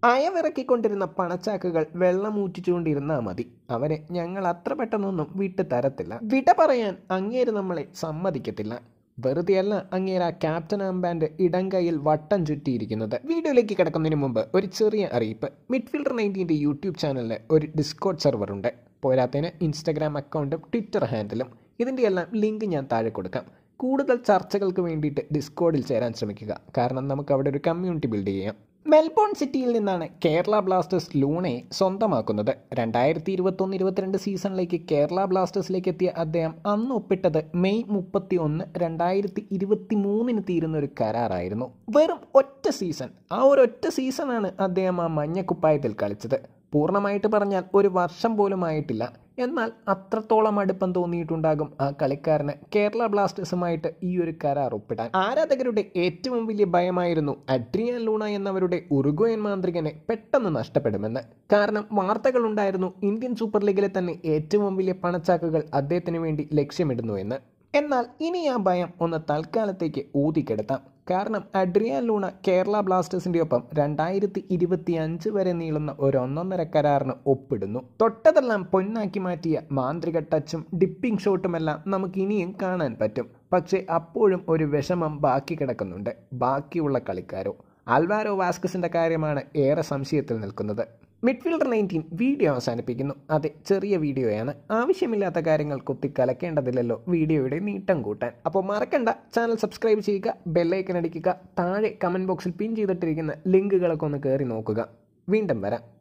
അയവിറക്കിക്കൊണ്ടിരുന്ന പണച്ചാക്കുകൾ വെള്ളമൂറ്റിച്ചുകൊണ്ടിരുന്നാൽ മതി അവരെ ഞങ്ങൾ അത്ര പെട്ടെന്നൊന്നും വിട്ടു തരത്തില്ല വിട പറയാൻ അങ്ങേര് നമ്മളെ സമ്മതിക്കത്തില്ല വെറുതെയല്ല അങ്ങേര ക്യാപ്റ്റൻ ആംബാൻഡ് ഇടം കൈയിൽ വട്ടം ചുറ്റിയിരിക്കുന്നത് വീഡിയോയിലേക്ക് കിടക്കുന്നതിന് മുമ്പ് ഒരു ചെറിയ അറിയിപ്പ് മിഡ്ഫീൽഡർ നയൻറ്റീൻ്റെ യൂട്യൂബ് ചാനലിൽ ഒരു ഡിസ്കോഡ് സെർവർ ഉണ്ട് പോരാത്തതിന് ഇൻസ്റ്റഗ്രാം അക്കൗണ്ടും ട്വിറ്റർ ഹാൻഡിലും ഇതിൻ്റെ എല്ലാം ലിങ്ക് ഞാൻ താഴെ കൊടുക്കാം കൂടുതൽ ചർച്ചകൾക്ക് വേണ്ടിയിട്ട് ഡിസ്കോഡിൽ ചേരാൻ ശ്രമിക്കുക കാരണം നമുക്ക് അവിടെ ഒരു കമ്മ്യൂണിറ്റി ബിൽഡ് ചെയ്യാം മെൽബോൺ സിറ്റിയിൽ നിന്നാണ് കേരള ബ്ലാസ്റ്റേഴ്സ് ലൂണയെ സ്വന്തമാക്കുന്നത് രണ്ടായിരത്തി ഇരുപത്തൊന്ന് ഇരുപത്തിരണ്ട് സീസണിലേക്ക് കേരള ബ്ലാസ്റ്റേഴ്സിലേക്ക് എത്തിയ അദ്ദേഹം അന്ന് ഒപ്പിട്ടത് മെയ് മുപ്പത്തി ഒന്ന് രണ്ടായിരത്തി ഇരുപത്തി മൂന്നിന് തീരുന്ന ഒരു കരാറായിരുന്നു വെറും ഒറ്റ സീസൺ ആ ഒരു ഒറ്റ സീസണാണ് അദ്ദേഹം ആ മഞ്ഞക്കുപ്പായത്തിൽ കളിച്ചത് പൂർണ്ണമായിട്ട് പറഞ്ഞാൽ ഒരു വർഷം പോലും ആയിട്ടില്ല എന്നാൽ അത്രത്തോളം അടുപ്പം തോന്നിയിട്ടുണ്ടാകും ആ കളിക്കാരന് കേരള ബ്ലാസ്റ്റേഴ്സുമായിട്ട് ഈ ഒരു കരാർ ഒപ്പിടാൻ ആരാധകരുടെ ഏറ്റവും വലിയ ഭയമായിരുന്നു അഡ്രിയാൻ ലൂണ എന്നവരുടെ ഉറുഗോയൻ മാന്ത്രികനെ പെട്ടെന്ന് നഷ്ടപ്പെടുമെന്ന് കാരണം വാർത്തകളുണ്ടായിരുന്നു ഇന്ത്യൻ സൂപ്പർ ലീഗിലെ തന്നെ ഏറ്റവും വലിയ പണച്ചാക്കുകൾ അദ്ദേഹത്തിന് വേണ്ടി ലക്ഷ്യമിടുന്നു എന്ന് എന്നാൽ ഇനി ആ ഭയം ഒന്ന് തൽക്കാലത്തേക്ക് ഊതിക്കെടുത്താം കാരണം അഡ്രിയാൻ ലൂണ കേരള ബ്ലാസ്റ്റേഴ്സിന്റെ ഒപ്പം രണ്ടായിരത്തി ഇരുപത്തി അഞ്ച് വരെ നീളുന്ന ഒരു ഒന്നൊന്നര കരാറിന് ഒപ്പിടുന്നു തൊട്ടതെല്ലാം പൊന്നാക്കി മാറ്റിയ മാന്ത്രിക ടച്ചും ഡിപ്പിംഗ് ഷോട്ടുമെല്ലാം നമുക്ക് ഇനിയും കാണാൻ പറ്റും പക്ഷേ അപ്പോഴും ഒരു വിഷമം ബാക്കി കിടക്കുന്നുണ്ട് ബാക്കിയുള്ള കളിക്കാരോ ആൽവാരോ വാസ്കസിന്റെ കാര്യമാണ് ഏറെ സംശയത്തിൽ നിൽക്കുന്നത് മിഡ്ഫീൽഡർ നയൻറ്റീൻ വീഡിയോ അവസാനിപ്പിക്കുന്നു അതെ ചെറിയ വീഡിയോയാണ് ആവശ്യമില്ലാത്ത കാര്യങ്ങൾ കുത്തി കലക്കേണ്ടതില്ലല്ലോ വീഡിയോയുടെ നീട്ടം കൂട്ടാൻ അപ്പോൾ മറക്കണ്ട ചാനൽ സബ്സ്ക്രൈബ് ചെയ്യുക ബെല്ലൈക്കൻ അടിക്കുക താഴെ കമൻറ്റ് ബോക്സിൽ പിൻ ചെയ്തിട്ടിരിക്കുന്ന ലിങ്കുകളൊക്കെ ഒന്ന് കയറി നോക്കുക വീണ്ടും വരാം